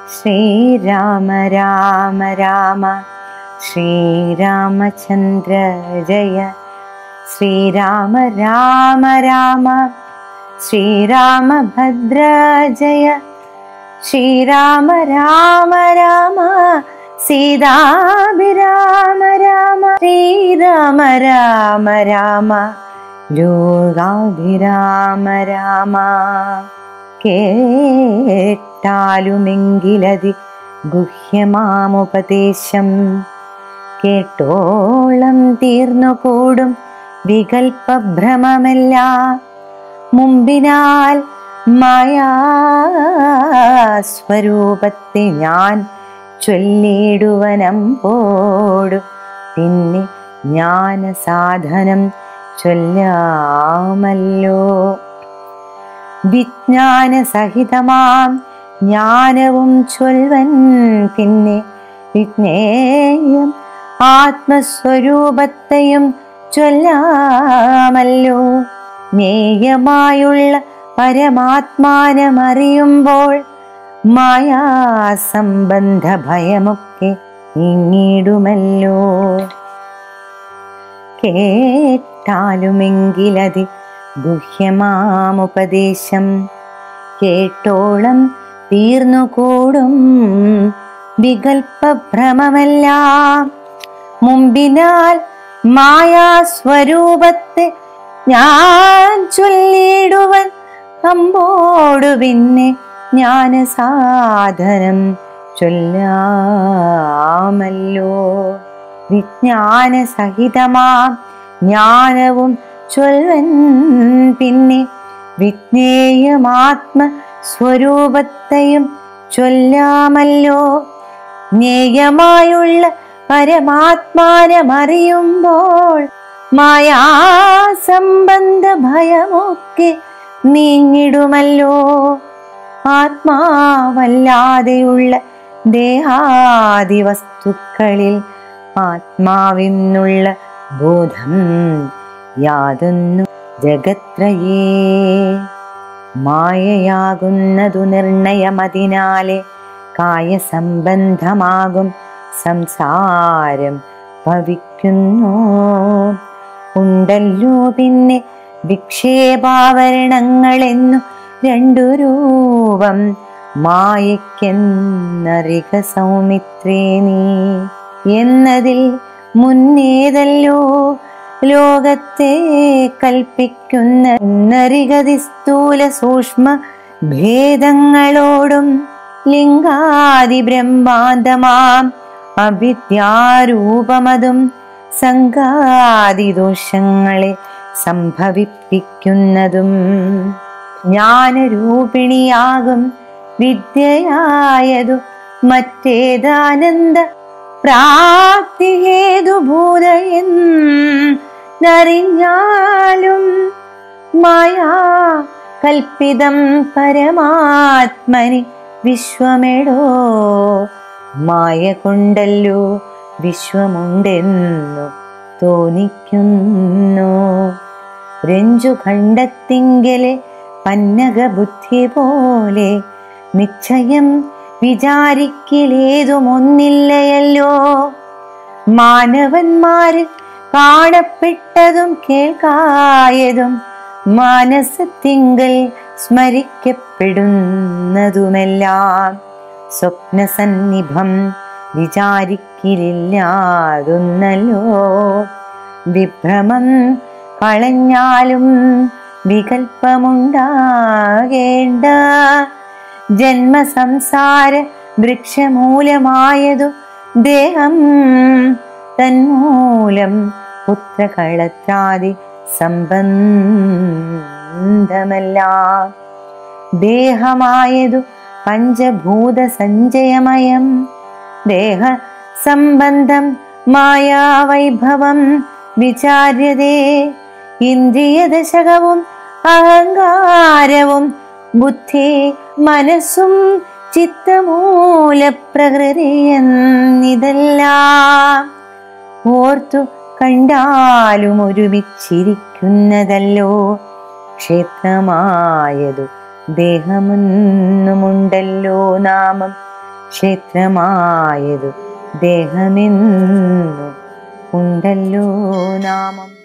ശ്രീരാമ രാമ രാമ ശ്രീരാമചന്ദ്ര ജയ ശ്രീരാമ രാമ രാമ ശ്രീരാമഭദ്ര ജയ ശ്രീരാമ രാമ രാമ സീതാഭിരാമ രാമ ശ്രീരാമ രാമ രാമ യോഗാഭിരാമ രാമ കേട്ടാലുമെങ്കിലതി ഗുഹ്യമാമുപദേശം കേട്ടോളം തീർന്നു കൂടും വികൽപ്പഭ്രമമല്ല മുമ്പിനാൽ മായാസ്വരൂപത്തെ ഞാൻ ചൊല്ലിടുവനം പോടു പിന്നെ ജ്ഞാന സാധനം ചൊല്ലാമല്ലോ വിജ്ഞാന സഹിതമാം ജ്ഞാനവും ചൊൽവൻ പിന്നെ വിജ്ഞേയം ആത്മസ്വരൂപത്തെയും ചൊല്ലാമല്ലോ ജ്ഞേയമായുള്ള പരമാത്മാനമറിയുമ്പോൾ മായാസംബന്ധ ഭയമൊക്കെ നീങ്ങിടുമല്ലോ കേട്ടാലുമെങ്കിലതി ഗുഹ്യമാമുപദേശം കേട്ടോളം തീർന്നുകൂടും വികൽപ്പഭ്രമമെല്ലാം മുമ്പിനാൽ മായാസ്വരൂപത്തെ ഞാൻ ചൊല്ലിടുവൻ അമ്പോടു പിന്നെ ജ്ഞാന സാധനം ചൊല്ലാമല്ലോ വിജ്ഞാന സഹിതമാം ജ്ഞാനവും ചൊൽവൻ പിന്നെ വിജ്ഞേയമാത്മ സ്വരൂപത്തെയും ചൊല്ലാമല്ലോ ജ്ഞേയമായുള്ള പരമാത്മാനമറിയുമ്പോൾ മായാസംബന്ധ ഭയമൊക്കെ നീങ്ങിടുമല്ലോ ആത്മാവല്ലാതെയുള്ള ദേഹാദി വസ്തുക്കളിൽ ആത്മാവിന്നുള്ള ബോധം യാതൊന്നു ജഗത്രയേ മായയാകുന്നതു നിർണയമതിനാലെ കായസംബന്ധമാകും സംസാരം ഭവിക്കുന്നു ഉണ്ടല്ലോ പിന്നെ വിക്ഷേപാവരണങ്ങളെന്നു രണ്ടു രൂപം മായയ്ക്കെന്നറിക സൗമിത്രേ നീ എന്നതിൽ മുന്നേതല്ലോ ലോകത്തെ കൽപ്പിക്കുന്ന നരികതി സ്ഥൂല സൂക്ഷ്മ ഭേദങ്ങളോടും ലിംഗാദി ബ്രഹ്മാന്തമാം അവിദ്യാരൂപമതും സംഘാതി ദോഷങ്ങളെ സംഭവിപ്പിക്കുന്നതും ജ്ഞാനരൂപിണിയാകും വിദ്യയായതു മറ്റേതാനന്ദ പ്രാപ്തിഹേതുഭൂതയെന്നറിഞ്ഞാലും മായാ കൽപ്പിതം പരമാത്മനി വിശ്വമെടോ മായ കൊണ്ടല്ലോ വിശ്വമുണ്ടെന്നു തോന്നിക്കുന്നു രഞ്ജു ഖണ്ഡത്തിങ്കലെ പന്നക ബുദ്ധി പോലെ നിശ്ചയം വിചാരിക്കലേതുമൊന്നില്ലയല്ലോ മാനവന്മാരിൽ കാണപ്പെട്ടതും കേൾക്കായതും മാനസത്തിങ്കൽ സ്മരിക്കപ്പെടുന്നതുമെല്ലാം സ്വപ്നസന്നിഭം വിചാരിക്കില്ലാതൊന്നല്ലോ വിഭ്രമം കളഞ്ഞാലും വികൽപ്പമുണ്ടാകേണ്ട ജന്മസംസാര വൃക്ഷമൂലമായതു ദേഹം തന്മൂലം പുത്രകളത്രാദി സംബന്ധമല്ല ദേഹമായതു പഞ്ചഭൂത സഞ്ചയമയം ദേഹ സംബന്ധം മായാവൈഭവം വിചാര്യതേ ഇന്ദ്രിയദശകവും അഹങ്കാരവും ബുദ്ധി മനസ്സും ചിത്തമൂല പ്രകൃതി എന്നിതെല്ലാം ഓർത്തു കണ്ടാലും ഒരുമിച്ചിരിക്കുന്നതല്ലോ ക്ഷേത്രമായതു ദേഹമെന്നുമുണ്ടല്ലോ നാമം ക്ഷേത്രമായതു ദേഹമെന്നു ഉണ്ടല്ലോ നാമം